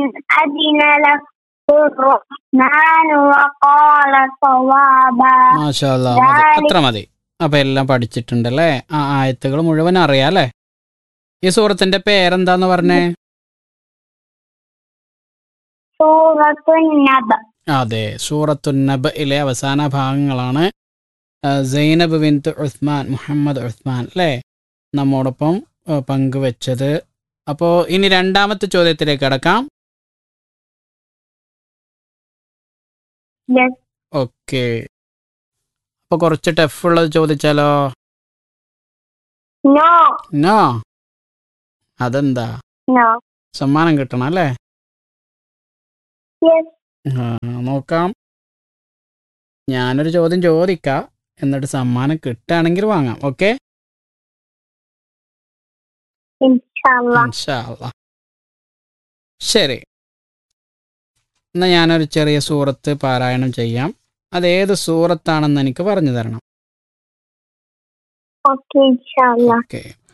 أذن له الرحمن وقال صوابا മാഷാ അല്ലാ, മതി അത്ര മതി അപ്പൊ എല്ലാം പഠിച്ചിട്ടുണ്ടല്ലേ ആ ആയത്തുകൾ മുഴുവൻ അറിയാം അല്ലേ ഈ സൂറത്തിന്റെ പേരെന്താന്ന് പറഞ്ഞേ سورة النبأ അതെ സൂറത്തുന്നബയിലെ അവസാന ഭാഗങ്ങളാണ് ആ, സൈനബ് ബിന്ത് ഉസ്മാൻ മുഹമ്മദ് ഉസ്മാൻ അല്ലേ നമ്മോടൊപ്പം ആ, പങ്കുവെച്ചത് അപ്പോൾ ഇനി രണ്ടാമത്തെ ചോദ്യത്തിലേക്ക് കടക്കാം Yes. ഓക്കെ അപ്പോൾ കുറച്ച് ടഫുള്ളത് ചോദിച്ചാലോ No, നോ അതെന്താ no. സമ്മാനം കിട്ടണം അല്ലേ Yes. ആ, നോക്കാം ഞാനൊരു ചോദ്യം ചോദിക്കാം എന്നിട്ട് സമ്മാനം കിട്ടുകയാണെങ്കിൽ വാങ്ങാം ഓക്കെ Inshallah. ഇൻഷാ അല്ലാ. ശരി എന്നാ ഞാനൊരു ചെറിയ സൂറത്ത് പാരായണം ചെയ്യാം അത് ഏത് സൂറത്താണെന്ന് എനിക്ക് പറഞ്ഞു തരണം Okay, inshallah. ഓക്കെ